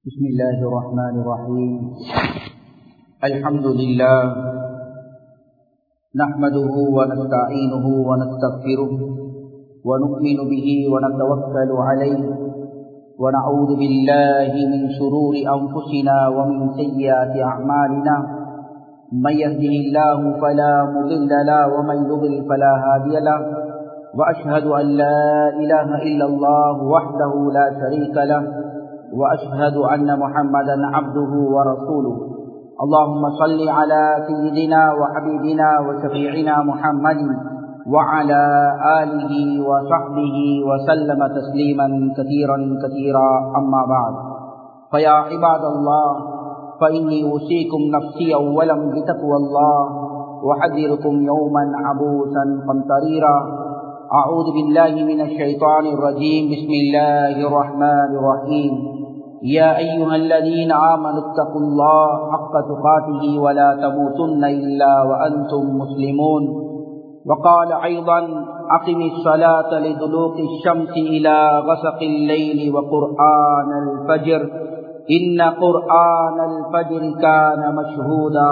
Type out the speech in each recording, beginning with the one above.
بسم الله الرحمن الرحيم الحمد لله نحمده ونستعينه ونستغفره ونؤمن به ونتوكل عليه ونعوذ بالله من شرور أنفسنا ومن سيئات أعمالنا من يهده الله فلا مضل له ومن يضل فلا هادي له وأشهد أن لا إله إلا الله وحده لا شريك له وأشهد أن محمدا عبده ورسوله اللهم صل على سيدنا وحبيبنا وشفيعنا محمد وعلى آله وصحبه وسلم تسليما كثيرا كثيرا أما بعد فيا عباد الله فإني أوصيكم نفسي أولا بتقوى الله وحذركم يوما عبوسا قمطريرا أعوذ بالله من الشيطان الرجيم بسم الله الرحمن الرحيم يا أيها الذين آمنوا اتقوا الله حق تقاته ولا تموتن إلا وأنتم مسلمون وقال أيضا أقم الصلاة لدلوق الشمس إلى غسق الليل وقرآن الفجر إن قرآن الفجر كان مشهودا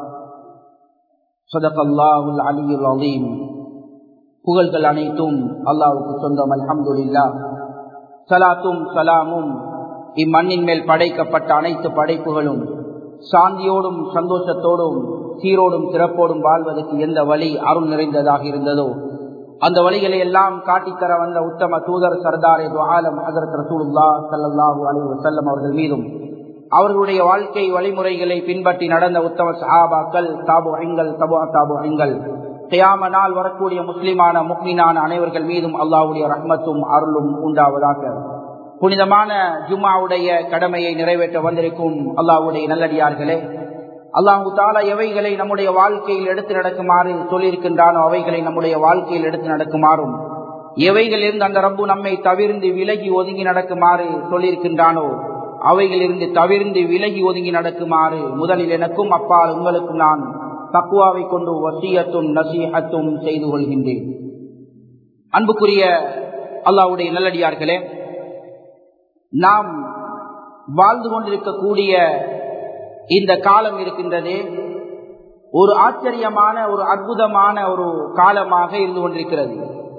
صدق الله العلي العظيم புகழ்கள் அனைத்தும் அல்லாவுக்கு சொந்தம் அல்ஹம்துல்லா சலாத்தும் சலாமும் இம்மண்ணின் மேல் படைக்கப்பட்ட அனைத்து படைப்புகளும் சாந்தியோடும் சந்தோஷத்தோடும் சீரோடும் சிறப்போடும் வாழ்வதற்கு எந்த வழி அருள் நிறைந்ததாக இருந்ததோ அந்த வழிகளை எல்லாம் காட்டித்தர வந்த உத்தம தூதர் சர்தாரே துஆலம் ஹசரத் ரசூலுல்லா சல்லாஹூ அலி வசல்லம் அவர்கள் மீதும் அவர்களுடைய வாழ்க்கை வழிமுறைகளை பின்பற்றி நடந்த உத்தம சஹாபாக்கள் தாபு ஐங்கள் தபு தாபு ஐங்கள் கியாம நாள் வரக்கூடிய முஸ்லிமான முக்மினான அனைவர்கள் மீதும் அல்லாவுடைய ரஹ்மத்தும் அருளும் உண்டாவதாக புனிதமான ஜும்மாவுடைய கடமையை நிறைவேற்ற வந்திருக்கும் அல்லாவுடைய நல்லடியார்களே அல்லாஹு தாலா எவைகளை நம்முடைய வாழ்க்கையில் எடுத்து நடக்குமாறு சொல்லியிருக்கின்றானோ அவைகளை நம்முடைய வாழ்க்கையில் எடுத்து நடக்குமாறும் எவைகளிலிருந்து அந்த ரப்பு நம்மை தவிர்ந்து விலகி ஒதுங்கி நடக்குமாறு சொல்லியிருக்கின்றானோ அவைகளிலிருந்து தவிர்ந்து விலகி ஒதுங்கி நடக்குமாறு முதலில் எனக்கும் அப்பால் உங்களுக்கும் நான் தக்குவாவை கொண்டு வசியத்தும் நசீகத்தும் செய்து கொள்கின்றேன் அன்புக்குரிய அல்லாவுடைய நல்லடியார்களே நாம் வாழ்ந்து கொண்டிருக்கக்கூடிய இந்த காலம் இருக்கின்றது ஒரு ஆச்சரியமான ஒரு அற்புதமான ஒரு காலமாக இருந்து கொண்டிருக்கிறது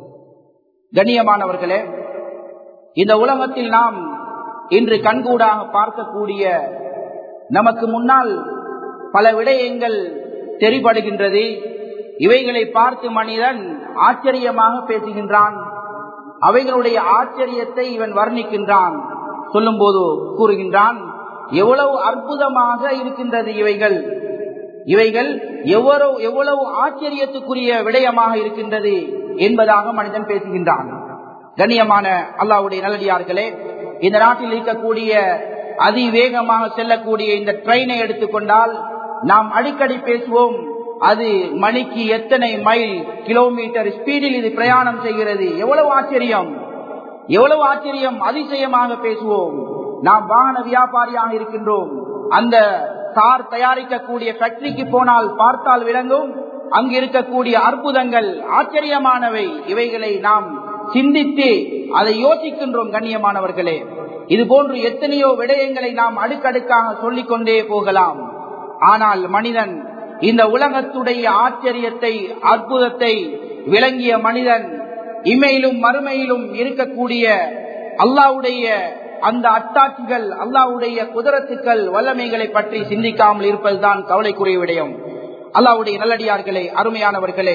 கண்ணியமானவர்களே இந்த உலகத்தில் நாம் இன்று கண்கூடாக பார்க்கக்கூடிய நமக்கு முன்னால் பல விடயங்கள் தெரிபடுகின்றது இவைகளை பார்த்து மனிதன் ஆச்சரியமாக பேசுகின்றான் அவைகளுடைய ஆச்சரியத்தை இவன் வர்ணிக்கின்றான் சொல்லும் போது கூறுகின்றான் எவ்வளவு அற்புதமாக இருக்கின்றது இவைகள் இவைகள் எவ்வளவு எவ்வளவு ஆச்சரியத்துக்குரிய விடயமாக இருக்கின்றது என்பதாக மனிதன் பேசுகின்றான் கண்ணியமான அல்லாவுடைய நல்லடியார்களே இந்த நாட்டில் இருக்கக்கூடிய அதிவேகமாக செல்லக்கூடிய இந்த ட்ரெயினை எடுத்துக்கொண்டால் நாம் அடிக்கடி பேசுவோம் அது மணிக்கு எத்தனை மைல் கிலோமீட்டர் ஸ்பீடில் இது பிரயாணம் செய்கிறது எவ்வளவு ஆச்சரியம் எவ்வளவு ஆச்சரியம் அதிசயமாக பேசுவோம் நாம் வாகன வியாபாரியாக இருக்கின்றோம் அந்த கார் தயாரிக்கக்கூடிய ஃபேக்டரிக்கு போனால் பார்த்தால் விளங்கும் அங்கு இருக்கக்கூடிய அற்புதங்கள் ஆச்சரியமானவை இவைகளை நாம் சிந்தித்து அதை யோசிக்கின்றோம் கண்ணியமானவர்களே இது போன்று எத்தனையோ விடயங்களை நாம் அடுக்கடுக்காக சொல்லிக் கொண்டே போகலாம் ஆனால் மனிதன் இந்த உலகத்துடைய ஆச்சரியத்தை அற்புதத்தை விளங்கிய மனிதன் இமையிலும் மறுமையிலும் இருக்கக்கூடிய அல்லாவுடைய அந்த அட்டாட்சிகள் அல்லாவுடைய குதிரத்துக்கள் வல்லமைகளை பற்றி சிந்திக்காமல் இருப்பதுதான் கவலைக்குரிய விடயம் அல்லாவுடைய நல்லடியார்களே அருமையானவர்களே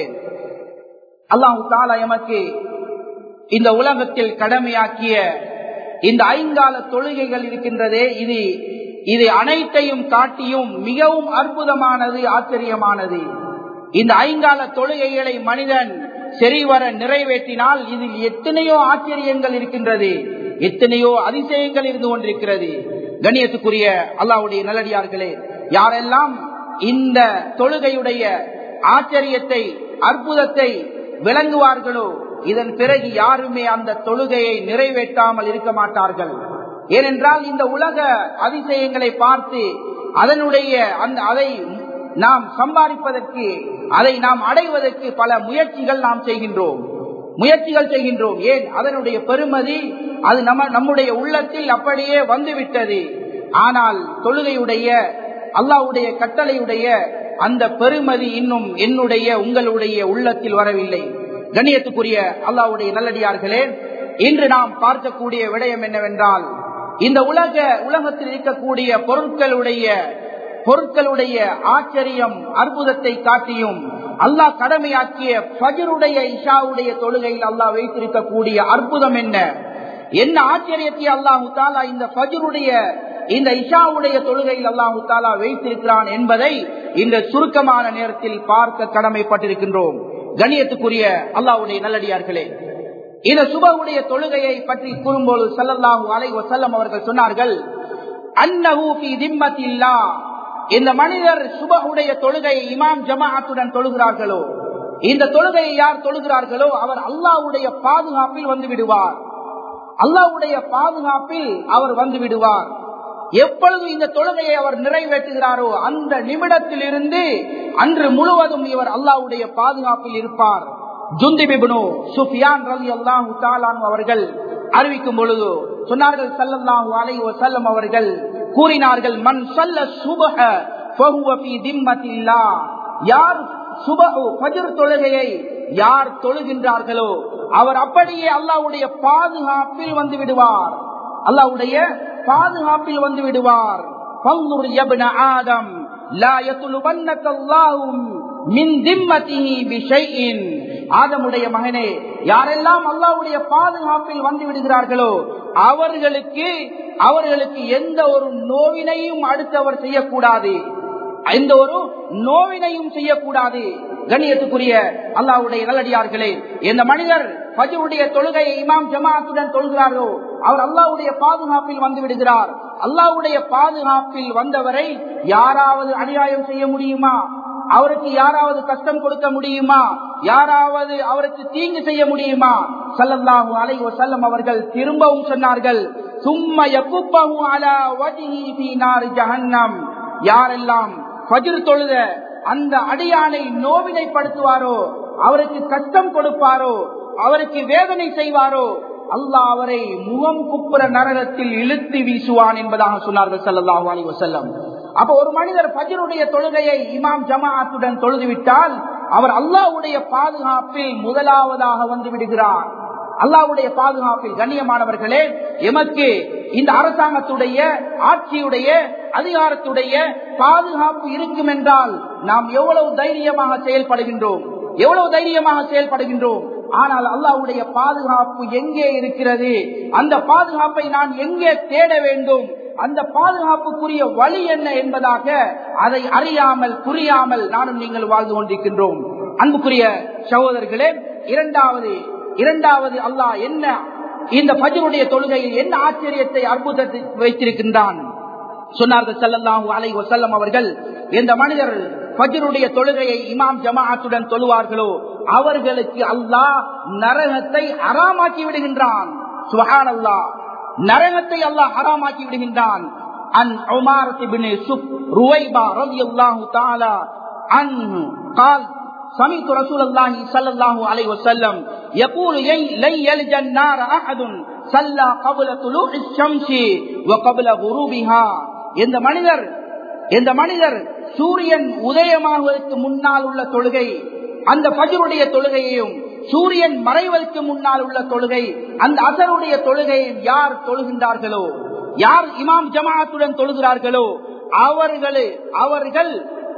அல்லாஹு தாலா எமக்கு இந்த உலகத்தில் கடமையாக்கிய இந்த ஐங்கால தொழுகைகள் இருக்கின்றதே இது இது அனைத்தையும் காட்டியும் மிகவும் அற்புதமானது ஆச்சரியமானது இந்த ஐங்கால தொழுகைகளை மனிதன் சரிவர நிறைவேற்றினால் இதில் எத்தனையோ ஆச்சரியங்கள் இருக்கின்றது எத்தனையோ அதிசயங்கள் இருந்து கொண்டிருக்கிறது கண்ணியத்துக்குரிய அல்லாவுடைய நல்லடியார்களே யாரெல்லாம் இந்த தொழுகையுடைய ஆச்சரியத்தை அற்புதத்தை விளங்குவார்களோ இதன் பிறகு யாருமே அந்த தொழுகையை நிறைவேற்றாமல் இருக்க மாட்டார்கள் ஏனென்றால் இந்த உலக அதிசயங்களை பார்த்து அதனுடைய அந்த அதை நாம் சம்பாதிப்பதற்கு அதை நாம் அடைவதற்கு பல முயற்சிகள் நாம் செய்கின்றோம் முயற்சிகள் செய்கின்றோம் ஏன் அதனுடைய பெருமதி அது நம்ம நம்முடைய உள்ளத்தில் அப்படியே வந்துவிட்டது ஆனால் தொழுகையுடைய அல்லாவுடைய கட்டளையுடைய அந்த பெருமதி இன்னும் என்னுடைய உங்களுடைய உள்ளத்தில் வரவில்லை கண்ணியத்துக்குரிய அல்லாவுடைய நல்லடியார்களே இன்று நாம் பார்க்கக்கூடிய விடயம் என்னவென்றால் இந்த உலக உலகத்தில் இருக்கக்கூடிய பொருட்களுடைய பொருட்களுடைய ஆச்சரியம் அற்புதத்தை காட்டியும் அல்லாஹ் கடமையாக்கிய பஜருடைய இஷாவுடைய தொழுகையில் அல்லாஹ் வைத்திருக்கக்கூடிய அற்புதம் என்ன என்ன ஆச்சரியத்தை அல்லாஹு தாலா இந்த பஜருடைய இந்த இஷாவுடைய தொழுகையில் அல்லாஹு தாலா வைத்திருக்கிறான் என்பதை இந்த சுருக்கமான நேரத்தில் பார்க்க கடமைப்பட்டிருக்கின்றோம் கண்ணியத்துக்குரிய அல்லாவுடைய நல்லடியார்களே இந்த சுபவுடைய தொழுகையை பற்றி கூறும்போது சல்லல்லாஹு அலை வசல்லம் அவர்கள் சொன்னார்கள் அன்னஹூபி திம்மத்தில்லா இந்த மனிதர் சுபகுடைய தொழுகையை இமாம் ஜமாஅத்துடன் தொழுகிறார்களோ இந்த தொழுகையை யார் தொழுகிறார்களோ அவர் அல்லாவுடைய பாதுகாப்பில் வந்து விடுவார் அல்லாவுடைய பாதுகாப்பில் அவர் வந்து விடுவார் எப்பொழுது இந்த தொழுகையை அவர் நிறைவேற்றுகிறாரோ அந்த நிமிடத்தில் இருந்து அன்று முழுவதும் இவர் அல்லாவுடைய பாதுகாப்பில் இருப்பார் ஜுந்திபிபுனு சுஃபியான் ரவி அல்லாஹு தாலான் அவர்கள் அறிவிக்கும் பொழுது சொன்னார்கள் சல்லல்லாஹு அலை வசல்லம் அவர்கள் கூறினார்கள் மண் சல்ல சுபஹ யார் சுபஹு பஜர் தொழுகையை யார் தொழுகின்றார்களோ அவர் அப்படியே அல்லாவுடைய பாதுகாப்பில் வந்து விடுவார் அல்லாவுடைய பாதுகாப்பில் வந்து விடுவார் பங்குர் யப்ன ஆதம் லா யத்லுபன்னக அல்லாஹு மின் திம்மதிஹி பிஷைஇன் ஆதமுடைய மகனே யாரெல்லாம் அல்லாவுடைய பாதுகாப்பில் வந்து விடுகிறார்களோ அவர்களுக்கு அவர்களுக்கு எந்த ஒரு நோவினையும் அடுத்தவர் செய்யக்கூடாது எந்த ஒரு நோவினையும் செய்யக்கூடாது கண்ணியத்துக்குரிய அல்லாவுடைய நல்லடியார்களே இந்த மனிதர் பஜருடைய தொழுகையை இமாம் ஜமாத்துடன் தொழுகிறாரோ அவர் அல்லாவுடைய பாதுகாப்பில் வந்து விடுகிறார் அல்லாவுடைய பாதுகாப்பில் வந்தவரை யாராவது அநியாயம் செய்ய முடியுமா அவருக்கு யாராவது கஷ்டம் கொடுக்க முடியுமா யாராவது அவருக்கு தீங்கு செய்ய முடியுமா சல்லல்லாஹு அலை வசல்லம் அவர்கள் திரும்பவும் சொன்னார்கள் சும்ம யகுப்பஹு அலா வஜ்ஹி ஃபீ நார் ஜஹன்னம் யாரெல்லாம் ஃபஜ்ர் தொழுத அந்த அடியானை நோவினைப்படுத்துவாரோ அவருக்கு கஷ்டம் கொடுப்பாரோ அவருக்கு வேதனை செய்வாரோ அல்லாஹ் அவரை முகம் குப்புற நரகத்தில் இழுத்து வீசுவான் என்பதாக சொன்னார்கள் சல்லல்லாஹு அலைஹி வஸல்லம் அப்ப ஒரு மனிதர் பஜருடைய தொழுகையை இமாம் ஜமாஅத்துடன் தொழுதுவிட்டால் அவர் அல்லாஹ்வுடைய பாதுகாப்பில் முதலாவதாக வந்து விடுகிறார் அல்லாவுடைய பாதுகாப்பில் கண்ணியமானவர்களே எமக்கு இந்த அரசாங்கத்துடைய ஆட்சியுடைய அதிகாரத்துடைய பாதுகாப்பு இருக்கும் என்றால் நாம் எவ்வளவு தைரியமாக செயல்படுகின்றோம் எவ்வளவு தைரியமாக செயல்படுகின்றோம் ஆனால் அல்லாவுடைய பாதுகாப்பு எங்கே இருக்கிறது அந்த பாதுகாப்பை நான் எங்கே தேட வேண்டும் அந்த பாதுகாப்புக்குரிய வழி என்ன என்பதாக அதை அறியாமல் புரியாமல் நானும் நீங்கள் வாழ்ந்து கொண்டிருக்கின்றோம் அன்புக்குரிய சகோதரர்களே இரண்டாவது இரண்டாவது அல்லாஹ் என்ன இந்த பஜருடைய தொழுகையில் என்ன ஆச்சரியத்தை அற்புதத்தை வைத்திருக்கின்றான் சொன்னார்கள் செல்லல்லாஹு அலை வசல்லம் அவர்கள் இந்த மனிதர் பஜருடைய தொழுகையை இமாம் ஜமாஅத்துடன் தொழுவார்களோ அவர்களுக்கு அல்லாஹ் நரகத்தை அறாமாக்கி விடுகின்றான் சுஹான் அல்லாஹ் நரகத்தை அல்லாஹ் ஹராமாக்கி விடுகின்றான் அன் உமார் இப்னு சுப் ருவைபா ரலியல்லாஹு தஆலா அன்ஹு قال سمعت رسول الله صلى الله عليه وسلم يقول لن يلج النار احد صلى قبل طلوع الشمس وقبل غروبها இந்த மனிதர் இந்த மனிதர் சூரியன் உதயமாவதற்கு முன்னால் உள்ள தொழுகை அந்த பஜருடைய தொழுகையையும் சூரியன் மறைவதற்கு முன்னால் உள்ள தொழுகை அந்த அசருடைய தொழுகையும் யார் தொழுகின்றார்களோ யார் இமாம் ஜமாத்துடன் தொழுகிறார்களோ அவர்களே அவர்கள்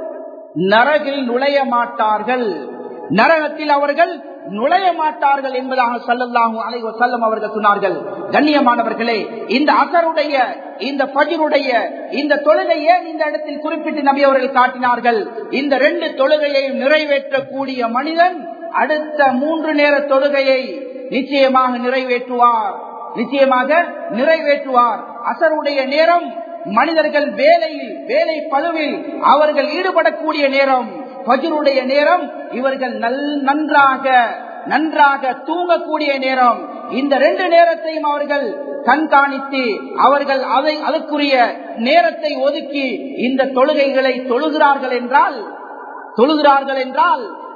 நரகில் நுழைய மாட்டார்கள் நரகத்தில் அவர்கள் நுழைய மாட்டார்கள் என்பதாக சல்லல்லாஹு அலை வசல்லம் அவர்கள் சொன்னார்கள் கண்ணியமானவர்களே இந்த அசருடைய இந்த பஜருடைய இந்த தொழுகையை இந்த இடத்தில் குறிப்பிட்டு நபி அவர்கள் காட்டினார்கள் இந்த ரெண்டு தொழுகையையும் நிறைவேற்றக்கூடிய மனிதன் அடுத்த மூன்று நேர தொழுகையை நிச்சயமாக நிறைவேற்றுவார் நிச்சயமாக நிறைவேற்றுவார் அசருடைய நேரம் மனிதர்கள் வேலையில் வேலை பழுவில் அவர்கள் ஈடுபடக்கூடிய நேரம் பஜருடைய நேரம் இவர்கள் நல் நன்றாக நன்றாக தூங்கக்கூடிய நேரம் இந்த ரெண்டு நேரத்தையும் அவர்கள் கண்காணித்து அவர்கள் அதை அதற்குரிய நேரத்தை ஒதுக்கி இந்த தொழுகைகளை தொழுகிறார்கள் என்றால் தொழுகிறார்கள் என்றால்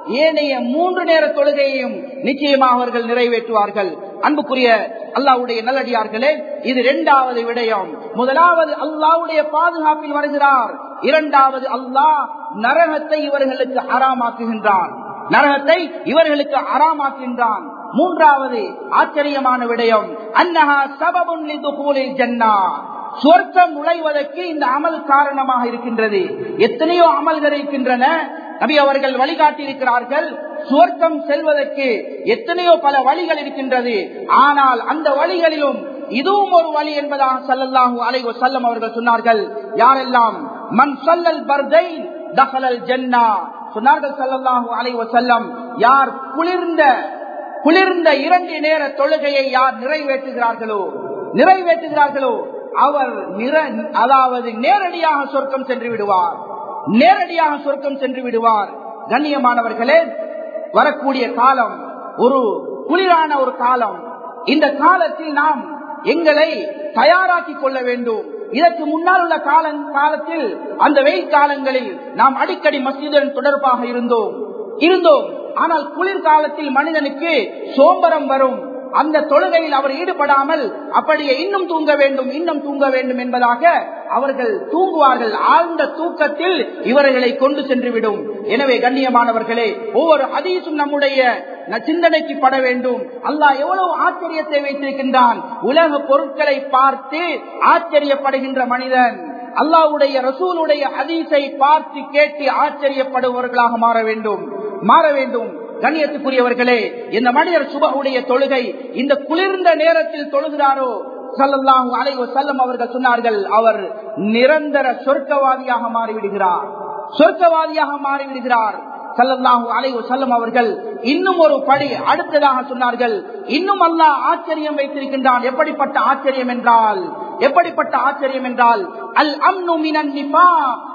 ஏனைய மூன்று நேர தொழுகையையும் நிச்சயமாக அவர்கள் நிறைவேற்றுவார்கள் அன்புக்குரிய அல்லாவுடைய நல்லடியார்களே இது இரண்டாவது விடயம் முதலாவது அல்லாவுடைய பாதுகாப்பில் வருகிறார் இரண்டாவது அல்லாஹ் நரகத்தை இவர்களுக்கு அறாமாக்குகின்றான் நரகத்தை இவர்களுக்கு அறாமாக்குகின்றான் மூன்றாவது ஆச்சரியமான விடயம் அன்னஹா சபபுன் லிதுகூலில் ஜன்னா சொர்க்கம் நுழைவதற்கு இந்த அமல் காரணமாக இருக்கின்றது எத்தனையோ அமல்கள் இருக்கின்றன நபி அவர்கள் வழிகாட்டி இருக்கிறார்கள் சுவர்க்கம் செல்வதற்கு எத்தனையோ பல வழிகள் இருக்கின்றது ஆனால் அந்த வழிகளிலும் இதுவும் ஒரு வழி என்பதாக சல்லல்லாஹு அலைவ செல்லம் அவர்கள் சொன்னார்கள் யாரெல்லாம் மண் சொல்லல் பர்தை தகலல் ஜன்னா சொன்னார்கள் சல்லல்லாஹு அலைவ செல்லம் யார் குளிர்ந்த குளிர்ந்த இரண்டு நேர தொழுகையை யார் நிறைவேற்றுகிறார்களோ நிறைவேற்றுகிறார்களோ அவர் நிற அதாவது நேரடியாக சொர்க்கம் சென்று விடுவார் நேரடியாக சொர்க்கம் சென்று விடுவார் கண்ணியமானவர்களே வரக்கூடிய காலம் ஒரு குளிரான ஒரு காலம் இந்த காலத்தில் நாம் எங்களை தயாராக்கி கொள்ள வேண்டும் இதற்கு முன்னால் உள்ள கால காலத்தில் அந்த வெயில் காலங்களில் நாம் அடிக்கடி மஸ்ஜிதுடன் தொடர்பாக இருந்தோம் இருந்தோம் ஆனால் குளிர்காலத்தில் மனிதனுக்கு சோம்பரம் வரும் அந்த தொழுகையில் அவர் ஈடுபடாமல் அப்படியே இன்னும் தூங்க வேண்டும் இன்னும் தூங்க வேண்டும் என்பதாக அவர்கள் தூங்குவார்கள் ஆழ்ந்த தூக்கத்தில் இவர்களை கொண்டு சென்றுவிடும் எனவே கண்ணியமானவர்களே ஒவ்வொரு அதீசும் நம்முடைய சிந்தனைக்கு பட வேண்டும் அல்லாஹ் எவ்வளவு ஆச்சரியத்தை வைத்திருக்கின்றான் உலக பொருட்களை பார்த்து ஆச்சரியப்படுகின்ற மனிதன் அல்லாவுடைய ரசூலுடைய அதீசை பார்த்து கேட்டு ஆச்சரியப்படுபவர்களாக மாற வேண்டும் மாற வேண்டும் கண்ணியத்துக்குரியவர்களே இந்த மனிதர் சுபகுடைய தொழுகை இந்த குளிர்ந்த நேரத்தில் தொழுகிறாரோ சல்லல்லாஹு அலைவ செல்லம் அவர்கள் சொன்னார்கள் அவர் நிரந்தர சொர்க்கவாதியாக மாறிவிடுகிறார் சொர்க்கவாதியாக மாறிவிடுகிறார் சல்லல்லாஹு அலைவ செல்லம் அவர்கள் இன்னும் ஒரு படி அடுத்ததாக சொன்னார்கள் இன்னும் அல்லாஹ் ஆச்சரியம் வைத்திருக்கின்றான் எப்படிப்பட்ட ஆச்சரியம் என்றால் எப்படிப்பட்ட ஆச்சரியம் என்றால் அல் அம்னு மினன் நிபா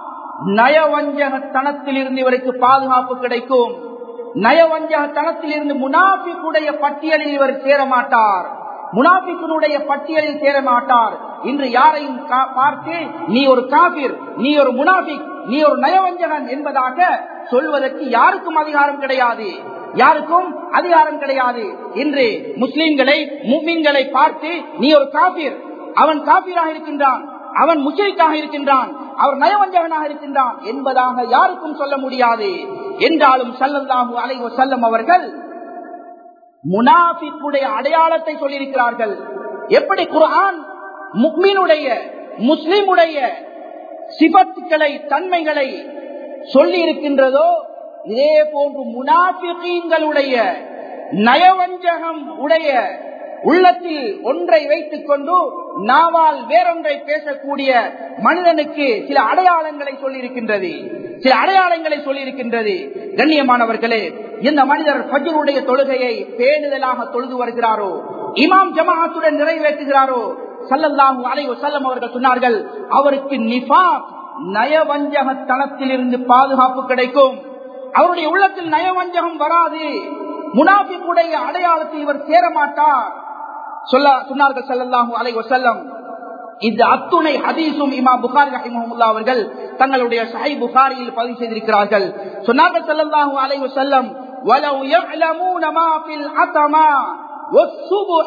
நயவஞ்சகத்தனத்தில் இருந்து இவருக்கு பாதுகாப்பு கிடைக்கும் நயவஞ்சகத்தனத்தில் இருந்து முனாபிக்குடைய பட்டியலில் இவர் சேர மாட்டார் முனாபிக்கனுடைய பட்டியலில் சேர மாட்டார் இன்று யாரையும் பார்த்து நீ ஒரு காபிர் நீ ஒரு முனாபிக் நீ ஒரு நயவஞ்சகன் என்பதாக சொல்வதற்கு யாருக்கும் அதிகாரம் கிடையாது யாருக்கும் அதிகாரம் கிடையாது இன்று முஸ்லிம்களை மும்மின்களை பார்த்து நீ ஒரு காபிர் அவன் காபிராக இருக்கின்றான் அவன் முஷரிக்காக இருக்கின்றான் அவர் நயவஞ்சகனாக இருக்கின்றான் என்பதாக யாருக்கும் சொல்ல முடியாது என்றாலும் சல்லல்லாஹு அலைவ செல்லம் அவர்கள் முனாபிக்குடைய அடையாளத்தை சொல்லியிருக்கிறார்கள் எப்படி குரான் முக்மீனுடைய முஸ்லிமுடைய சிபத்துக்களை தன்மைகளை சொல்லி இருக்கின்றதோ இதே போன்று முனாபிகளுடைய நயவஞ்சகம் உடைய உள்ளத்தில் ஒன்றை வைத்துக் கொண்டு நாவால் வேறொன்றை பேசக்கூடிய மனிதனுக்கு சில அடையாளங்களை சொல்லியிருக்கின்றது சில அடையாளங்களை சொல்லியிருக்கின்றது கண்ணியமானவர்களே இந்த மனிதர் பஜருடைய தொழுகையை பேணுதலாக தொழுது வருகிறாரோ இமாம் ஜமாத்துடன் நிறைவேற்றுகிறாரோ சல்லல்லாஹு அலைவ செல்லம் அவர்கள் சொன்னார்கள் அவருக்கு நிபா நயவஞ்சகத்தனத்தில் இருந்து பாதுகாப்பு கிடைக்கும் அவருடைய உள்ளத்தில் நயவஞ்சகம் வராது முனாபிக்குடைய அடையாளத்தில் இவர் சேரமாட்டார் சொல்ல சொன்னார்கள் சல்லல்லாஹு அலை வசல்லம் இந்த அத்துணை ஹதீஸும் இமா புகாரி ரஹிமஹமுல்லா அவர்கள் தங்களுடைய சஹை புகாரியில் பதிவு செய்திருக்கிறார்கள் சொன்னார்கள் சல்லல்லாஹு அலை வசல்லம் ولو يعلمون ما في العتمة والصبح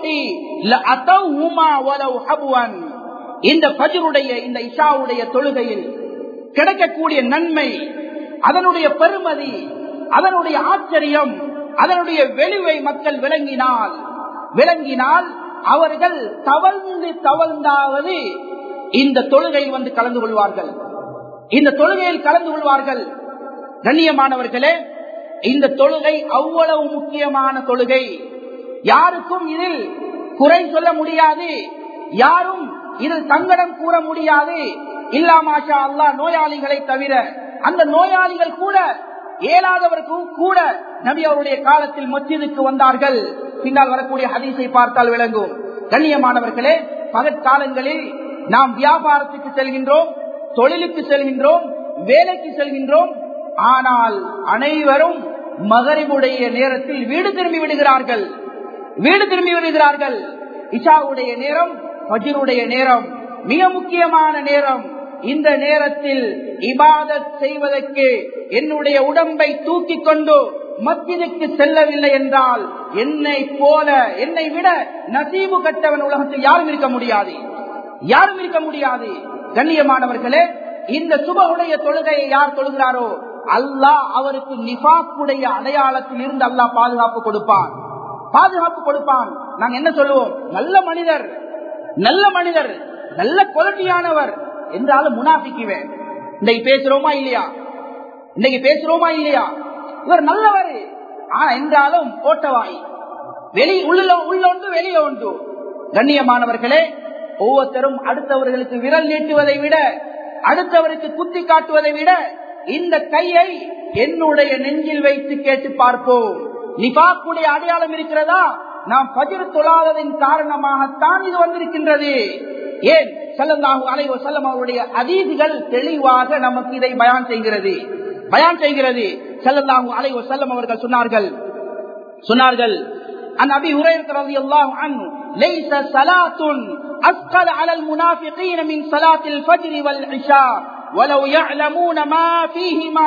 لأتوهما ولو حبوا இந்த பஜருடைய இந்த இஷாவுடைய தொழுகையில் கிடைக்கக்கூடிய நன்மை அதனுடைய பெருமதி அதனுடைய ஆச்சரியம் அதனுடைய வெளிவை மக்கள் விளங்கினால் விளங்கினால் அவர்கள் தவழ்ந்து தவழ்ந்தாவது இந்த தொழுகையில் வந்து கலந்து கொள்வார்கள் இந்த தொழுகையில் கலந்து கொள்வார்கள் கண்ணியமானவர்களே இந்த தொழுகை அவ்வளவு முக்கியமான தொழுகை யாருக்கும் இதில் குறை சொல்ல முடியாது யாரும் இதில் தங்கடம் கூற முடியாது இல்லாமாஷா அல்லா நோயாளிகளை தவிர அந்த நோயாளிகள் கூட இயலாதவருக்கும் கூட நபி அவருடைய காலத்தில் மஸ்ஜிதுக்கு வந்தார்கள் பின்னால் வரக்கூடிய ஹதீஸை பார்த்தால் விளங்கும் கண்ணியமானவர்களே பகற்காலங்களில் நாம் வியாபாரத்துக்கு செல்கின்றோம் தொழிலுக்கு செல்கின்றோம் வேலைக்கு செல்கின்றோம் ஆனால் அனைவரும் மகரிபுடைய நேரத்தில் வீடு திரும்பி விடுகிறார்கள் வீடு திரும்பி விடுகிறார்கள் இஷாவுடைய நேரம் பஜிருடைய நேரம் மிக முக்கியமான நேரம் இந்த நேரத்தில் இபாதத் செய்வதற்கு என்னுடைய உடம்பை தூக்கி கொண்டு மத்தியதுக்கு செல்லவில்லை என்றால் என்னை போல என்னை விட நசீபு கட்டவன் உலகத்தில் யாரும் இருக்க முடியாது யாரும் இருக்க முடியாது கண்ணியமானவர்களே இந்த சுபகுடைய தொழுகையை யார் தொழுகிறாரோ அல்லாஹ் அவருக்கு நிபாக்குடைய அடையாளத்தில் இருந்து அல்லாஹ் பாதுகாப்பு கொடுப்பான் பாதுகாப்பு கொடுப்பான் நாங்க என்ன சொல்லுவோம் நல்ல மனிதர் நல்ல மனிதர் நல்ல குவாலிட்டியானவர் என்றாலும் முனாபிக்குவேன் இன்னைக்கு பேசுறோமா இல்லையா இன்னைக்கு பேசுறோமா இல்லையா இவர் நல்லவர் ஆனா என்றாலும் ஓட்டவாய் வெளி உள்ள உள்ள ஒன்று வெளியே ஒன்று கண்ணியமானவர்களே ஒவ்வொருத்தரும் அடுத்தவர்களுக்கு விரல் நீட்டுவதை விட அடுத்தவருக்கு குத்தி காட்டுவதை விட இந்த கையை என்னுடைய நெஞ்சில் வைத்து கேட்டு பார்ப்போம் நிபாக்குடைய அடையாளம் இருக்கிறதா நாம் பஜிர் தொழாததின் காரணமாகத்தான் இது வந்திருக்கின்றது ஏன் செல்லந்தாகும் அலைவோ செல்லம் அவருடைய அதீதிகள் தெளிவாக நமக்கு இதை பயான் செய்கிறது பயான் செய்கிறது செல்லந்தாகும் அலைவோ செல்லம் அவர்கள் சொன்னார்கள் சொன்னார்கள் عن ابي هريره رضي الله عنه ليس صلاه اثقل على المنافقين من صلاه الفجر والعشاء ولو يعلمون ما فيهما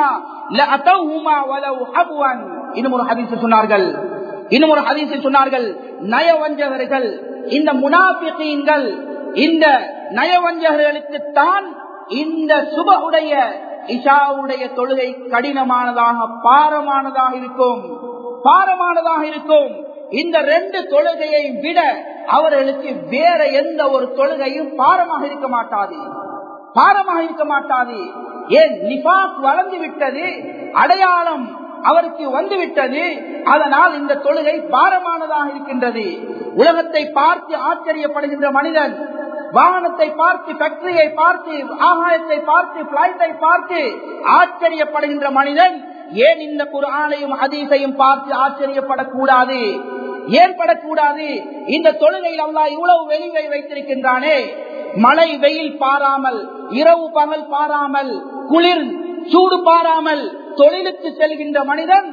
لاتوهما ولو حبوا இன்னும் ஒரு ஹதீஸ் சொன்னார்கள் இன்னும் ஒரு ஹதீஸில் சொன்னார்கள் நயவஞ்சகர்கள் இந்த முனாபிகீன்கள் இந்த நயவஞ்சகர்களுக்கு தான் இந்த சுபகுடைய இஷாவுடைய தொழுகை கடினமானதாக பாரமானதாக இருக்கும் பாரமானதாக இருக்கும் இந்த ரெண்டு தொழுகையை விட அவர்களுக்கு வேற எந்த ஒரு தொழுகையும் பாரமாக இருக்க மாட்டாது பாரமாக இருக்க மாட்டாது ஏன் நிபாக் வளர்ந்து விட்டது அடையாளம் அவருக்கு வந்துவிட்டது அதனால் இந்த தொழுகை பாரமானதாக இருக்கின்றது உலகத்தை பார்த்து ஆச்சரியப்படுகின்ற மனிதன் வாகனத்தை பார்த்து ஃபேக்டரியை பார்த்து ஆகாயத்தை பார்த்து பிளைட்டை பார்த்து ஆச்சரியப்படுகின்ற மனிதன் ஏன் இந்த குரானையும் அதீசையும் பார்த்து ஆச்சரியப்படக்கூடாது ஏன் படக்கூடாது இந்த தொழுகையில் அல்லா இவ்வளவு வெளிவை வைத்திருக்கின்றானே மழை வெயில் பாராமல் இரவு பகல் பாராமல் குளிர் சூடு பாராமல் தொழிலுக்கு செல்கின்ற மனிதன்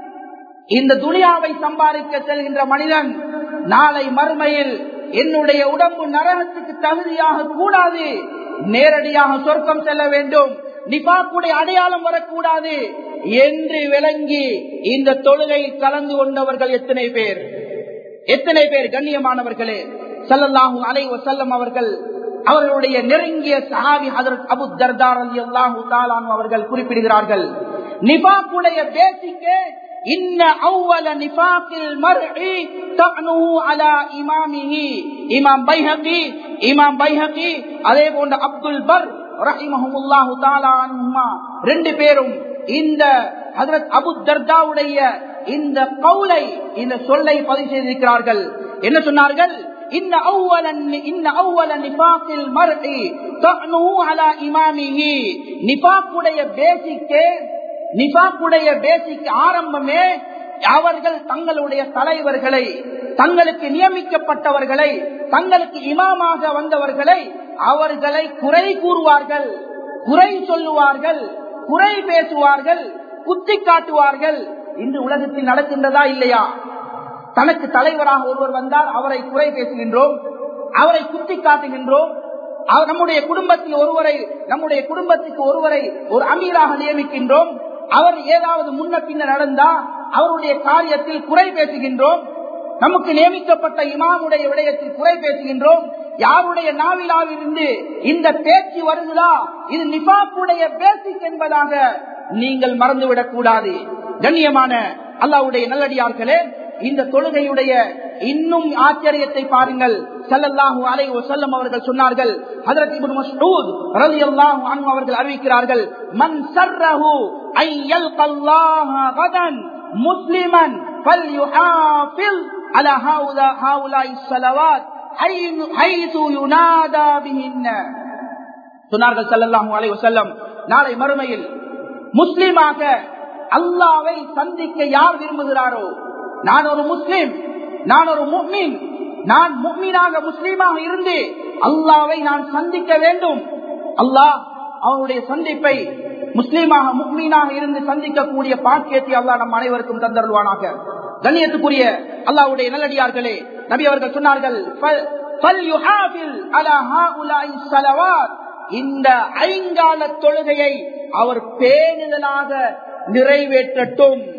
இந்த துனியாவை சம்பாதிக்க செல்கின்ற மனிதன் நாளை மறுமையில் என்னுடைய உடம்பு நரகத்துக்கு தகுதியாக கூடாது நேரடியாக சொர்க்கம் செல்ல வேண்டும் நிபாக்குடைய அடையாளம் வரக்கூடாது என்று விளங்கி இந்த தொழுகையில் கலந்து கொண்டவர்கள் எத்தனை பேர் எத்தனை பேர் கண்ணியமானவர்களே சல்லல்லாஹு அலை வசல்லம் அவர்கள் அவர்களுடைய நெருங்கிய சஹாபி ஹதரத் அபு தர்தார் அலி அல்லாஹு தாலான் அவர்கள் குறிப்பிடுகிறார்கள் நிபாக்குடைய பேசிக்கே இன்ன அவ்வல நிபாக்கில் மர்இ தஅனுஹு அலா இமாமிஹி இமாம் பைஹகி இமாம் பைஹகி அதே போன்ற அப்துல் பர் ரஹிமஹுல்லாஹு தஆலா அன்ஹுமா ரெண்டு பேரும் இந்த ஹஜரத் அபு தர்தாவுடைய இந்த கவுலை இந்த சொல்லை பதிவு செய்திருக்கிறார்கள் என்ன சொன்னார்கள் إن أولا إن أول نفاق المرء طعنه على إمامه நிபாக்குடைய பேசிக்கே நிபாக்குடைய பேசிக் ஆரம்பமே அவர்கள் தங்களுடைய தலைவர்களை தங்களுக்கு நியமிக்கப்பட்டவர்களை தங்களுக்கு இமாமாக வந்தவர்களை அவர்களை குறை கூறுவார்கள் குறை சொல்லுவார்கள் குறை பேசுவார்கள் குத்தி காட்டுவார்கள் இன்று உலகத்தில் நடக்கின்றதா இல்லையா தனக்கு தலைவராக ஒருவர் வந்தால் அவரை குறை பேசுகின்றோம் அவரை குத்தி காட்டுகின்றோம் நம்முடைய குடும்பத்தில் ஒருவரை நம்முடைய குடும்பத்துக்கு ஒருவரை ஒரு அமீராக நியமிக்கின்றோம் அவர் ஏதாவது முன்ன பின்ன நடந்தா அவருடைய காரியத்தில் குறை பேசுகின்றோம் நமக்கு நியமிக்கப்பட்ட இமாமுடைய விடயத்தில் குறை பேசுகின்றோம் யாருடைய நாவிலாவிலிருந்து இந்த பேச்சு வருகிறா இது நிபாப்புடைய பேசிக் என்பதாக நீங்கள் மறந்துவிடக் கூடாது கண்ணியமான அல்லாவுடைய நல்லடியார்களே இந்த தொழுகையுடைய இன்னும் ஆச்சரியத்தை பாருங்கள் சல்லல்லாஹு அலை வசல்லம் அவர்கள் சொன்னார்கள் ஹஜரத் இப்னு மஸ்ஊத் ரலியல்லாஹு அன்ஹு அவர்கள் அறிவிக்கிறார்கள் மன் சர்ரஹு ஐ யல்கல்லாஹ கதன் முஸ்லிமன் ஃபல்யுஹாஃபில் அலா ஹாவுலா ஹாவுலாய் ஸலவாத் ஹைது யுனாதா பிஹின்ன சொன்னார்கள் சல்லல்லாஹு அலைஹி வஸல்லம் நாளை மறுமையில் முஸ்லிமாக அல்லாவை சந்திக்க யார் விரும்புகிறாரோ நான் ஒரு முஸ்லிம் நான் ஒரு முக்மீன் நான் முக்மீனாக முஸ்லீமாக இருந்து அல்லாவை நான் சந்திக்க வேண்டும் அல்லாஹ் அவனுடைய சந்திப்பை முஸ்லீமாக முக்மீனாக இருந்து சந்திக்கக்கூடிய பாக்கியத்தை அல்லாஹ் நம் அனைவருக்கும் தந்தருவானாக கண்ணியத்துக்குரிய அல்லாவுடைய நல்லடியார்களே நபி அவர்கள் சொன்னார்கள் இந்த ஐங்கால தொழுகையை அவர் பேணுதலாக நிறைவேற்றட்டும்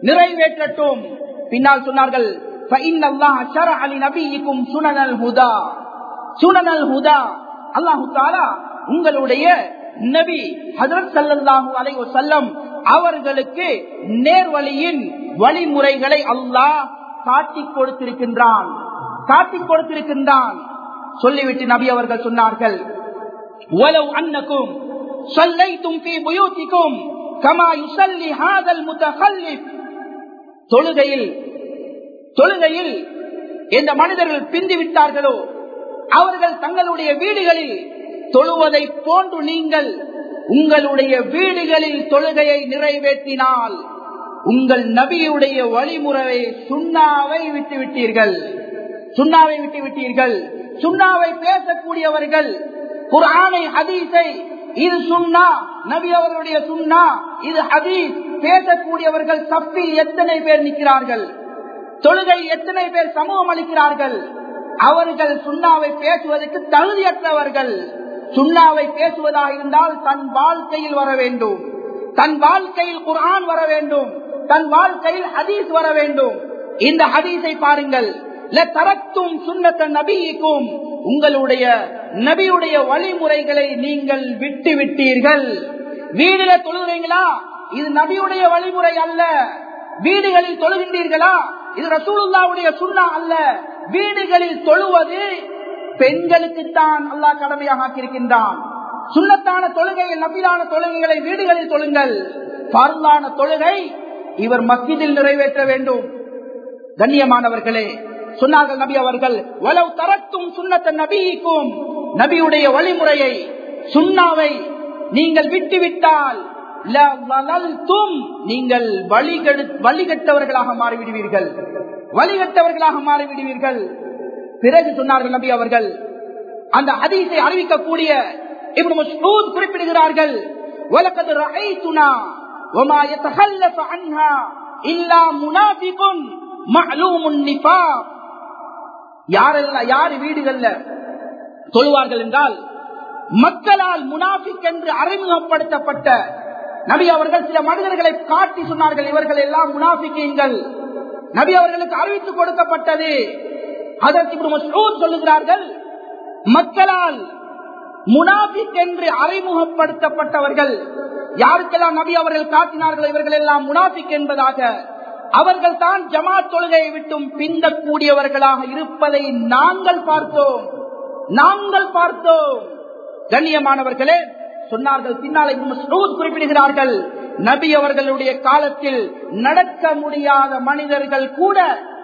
நிறைவேற்றட்டும் பின்னால் சொன்னார்கள் فَإِنَّ اللَّهَ شَرَعَ لِنَبِيِّكُمْ سُنَنَ الْهُدَى سُنَنَ الْهُدَى அல்லாஹ் தஆலா உங்களுடைய நபி ஹஜரத் ஸல்லல்லாஹு அலைஹி வஸல்லம் அவர்களுக்கு நேர்வழியின் வழிமுறைகளை அல்லாஹ் காட்டிக் கொடுத்திருக்கின்றான் காட்டிக் கொடுத்திருக்கின்றான் சொல்லிவிட்டு நபி அவர்கள் சொன்னார்கள் وَلَوْ أَنَّكُمْ صَلَّيْتُمْ فِي بُيُوتِكُمْ كَمَا يُصَلِّي هَذَا الْمُتَخَلِّفُ தொழுகையில் தொழுகையில் எந்த மனிதர்கள் பிந்தி விட்டார்களோ அவர்கள் தங்களுடைய வீடுகளில் தொழுவதை போன்று நீங்கள் உங்களுடைய வீடுகளில் தொழுகையை நிறைவேற்றினால் உங்கள் நபியுடைய வழிமுறையை சுண்ணாவை விட்டு விட்டீர்கள் சுண்ணாவை விட்டு விட்டீர்கள் சுண்ணாவை பேசக்கூடியவர்கள் குர்ஆனை ஹதீஸை இது சுண்ணா நபி அவர்களுடைய சுண்ணா இது ஹதீஸ் பேசக்கூடியவர்கள் சப்பில் எத்தனை பேர் நிற்கிறார்கள் தொழுகை எத்தனை பேர் சமூகம் அளிக்கிறார்கள் அவர்கள் சுண்ணாவை பேசுவதற்கு தகுதியற்றவர்கள் சுண்ணாவை பேசுவதாக இருந்தால் தன் வாழ்க்கையில் வர வேண்டும் தன் வாழ்க்கையில் குர்ஆன் வர வேண்டும் தன் வாழ்க்கையில் ஹதீஸ் வர வேண்டும் இந்த ஹதீஸை பாருங்கள் தரத்தும் சுண்ணத்த நபிக்கும் உங்களுடைய நபியுடைய வழிமுறைகளை நீங்கள் விட்டு விட்டீர்கள் வீடுல தொழுகிறீங்களா இது நபியுடைய வழிமுறை அல்ல வீடுகளில் தொழுகின்றீர்களா இது ரசூலுல்லாவுடைய சுண்ணா அல்ல வீடுகளில் தொழுவது பெண்களுக்குத்தான் அல்லாஹ் கடமையாக ஆக்கியிருக்கின்றான் சுண்ணத்தான தொழுகையில் நபிலான தொழுகைகளை வீடுகளில் தொழுங்கள் பரலான தொழுகை இவர் மஸ்ஜிதில் நிறைவேற்ற வேண்டும் கண்ணியமானவர்களே சொன்னார்கள் நபி அவர்கள் வலவு தரத்தும் சுண்ணத்த நபிக்கும் நபியுடைய வழிமுறையை சுண்ணாவை நீங்கள் விட்டுவிட்டால் நீங்கள் வழிகட்டவர்களாக மாறிவிடுவீர்கள் வழிகட்டவர்களாக மாறிவிடுவீர்கள் பிறகு சொன்னார்கள் நபி அவர்கள் அந்த ஹதீஸை அறிவிக்கக்கூடிய இப்னு மஸ்ஊத் குறிப்பிடுகிறார்கள் வலக்கது ரஐதுனா வமா யதஹல்லஃப அன்ஹா இல்லா முனாஃபிகுன் மஅலூமுன் நிஃபாக் யாரெல்லாம் யார் வீடுகள்ல சொல்லுவார்கள் என்றால் மக்களால் முனாஃபிக் என்று அறிமுகப்படுத்தப்பட்ட நபி அவர்கள் சில மனிதர்களை காட்டி சொன்னார்கள் இவர்கள் எல்லாம் முனாஃபிக்கீன்கள் நபி அவர்களுக்கு அறிவித்து கொடுக்கப்பட்டது அதற்கு சொல்லுகிறார்கள் மக்களால் முனாபிக் என்று அறிமுகப்படுத்தப்பட்டவர்கள் யாருக்கெல்லாம் நபி அவர்கள் காட்டினார்கள் இவர்கள் எல்லாம் முனாபிக் என்பதாக அவர்கள் தான் ஜமாத் தொழுகையை விட்டும் பிந்தக்கூடியவர்களாக இருப்பதை நாங்கள் பார்த்தோம் நாங்கள் பார்த்தோம் கண்ணியமானவர்களே சொன்னார்கள் பின்னாலே குறிப்பிடுகிறார்கள் நபி அவர்களுடைய காலத்தில் நடக்க முடியாத மனிதர்கள் கூட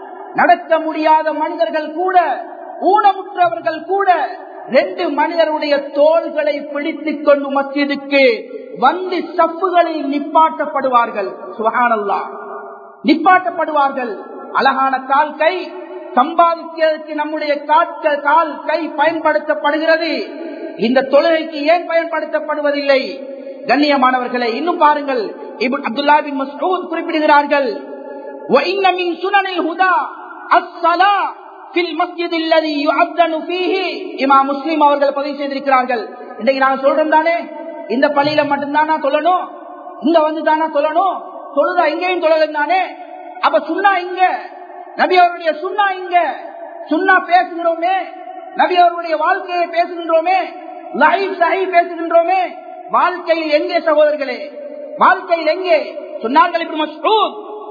நடக்க முடியாத மனிதர்கள் கூட ஊனமுற்றவர்கள் கூட ரெண்டு மனிதருடைய தோள்களை பிடித்துக் கொண்டு மஸ்ஜிதுக்கு வந்து சப்புகளில் நிப்பாட்டப்படுவார்கள் சுகானல்லா நிப்பாட்டப்படுவார்கள் அழகான கால் கை சம்பாதிக்கிறதுக்கு நம்முடைய காட்கள் கால் கை பயன்படுத்தப்படுகிறது இந்த தொழுகைக்கு ஏன் பயன்படுத்தப்படுவதில்லை கண்ணியமானவர்களை இன்னும் பாருங்கள் அப்துல்லா பின் மஸ்ஊத் குறிப்பிடுகிறார்கள் وَإِنَّ مِن سُنَنِ الْهُدَى الصَّلَاةُ فِي الْمَسْجِدِ الَّذِي يُؤَذَّنُ فِيهِ இமாம் முஸ்லிம் அவர்கள் பதிவு செய்திருக்கிறார்கள் இன்னைக்கு நான் சொல்றேன் தானே இந்த பள்ளியில மட்டும்தானா சொல்லணும் இங்க வந்து தானா சொல்லணும் தொழுதா இங்கேயும் தொழலும் தானே அப்ப சுண்ணா இங்க நபி அவருடைய சுண்ணா இங்க சுண்ணா பேசுகிறோமே நபி அவருடைய வாழ்க்கையை பேசுகின்றோமே லைஃப் சஹி பேசுகின்றோமே வாழ்க்கையில் எங்கே சகோதரர்களே வாழ்க்கையில் எங்கே சொன்னார்கள் இப்படி மஸ்ரூத்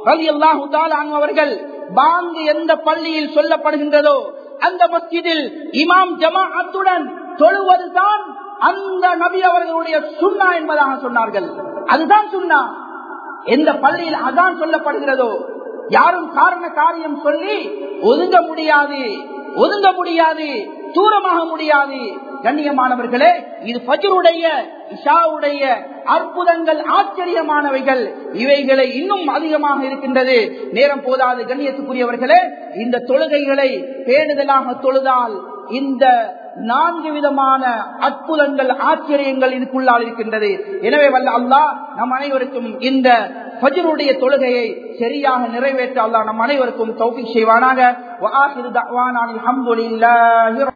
அவர்கள் பாங்கு எந்த பள்ளியில் சொல்லப்படுகின்றதோ அந்த மஸ்ஜிதில் இமாம் ஜமாஅத்துடன் தொழுவதுதான் அந்த நபி அவர்களுடைய சுண்ணா என்பதாக சொன்னார்கள் அதுதான் சுண்ணா எந்த பள்ளியில் அதான் சொல்லப்படுகிறதோ யாரும் காரண காரியம் சொல்லி ஒதுங்க முடியாது ஒதுங்க முடியாது தூரமாக முடியாது கண்ணியமானவர்களே இது பஜருடைய இஷாவுடைய அற்புதங்கள் ஆச்சரியமானவைகள் இவைகளை இன்னும் அதிகமாக இருக்கின்றது நேரம் போதாது கண்ணியத்துக்குரியவர்களே இந்த தொழுகைகளை பேணுதலாக தொழுதால் இந்த நான்கு விதமான அற்புதங்கள் ஆச்சரியங்கள் இதுக்குள்ளால் இருக்கின்றது எனவே வல்ல அல்லாஹ் நம் அனைவருக்கும் இந்த ஃபஜ்ருடைய தொழுகையை சரியாக நிறைவேற்ற அல்லாஹ் நம் அனைவருக்கும் தௌஃபீக் செய்வானாக வஆஹிரு தஅவானா அல்ஹம்துலில்லாஹி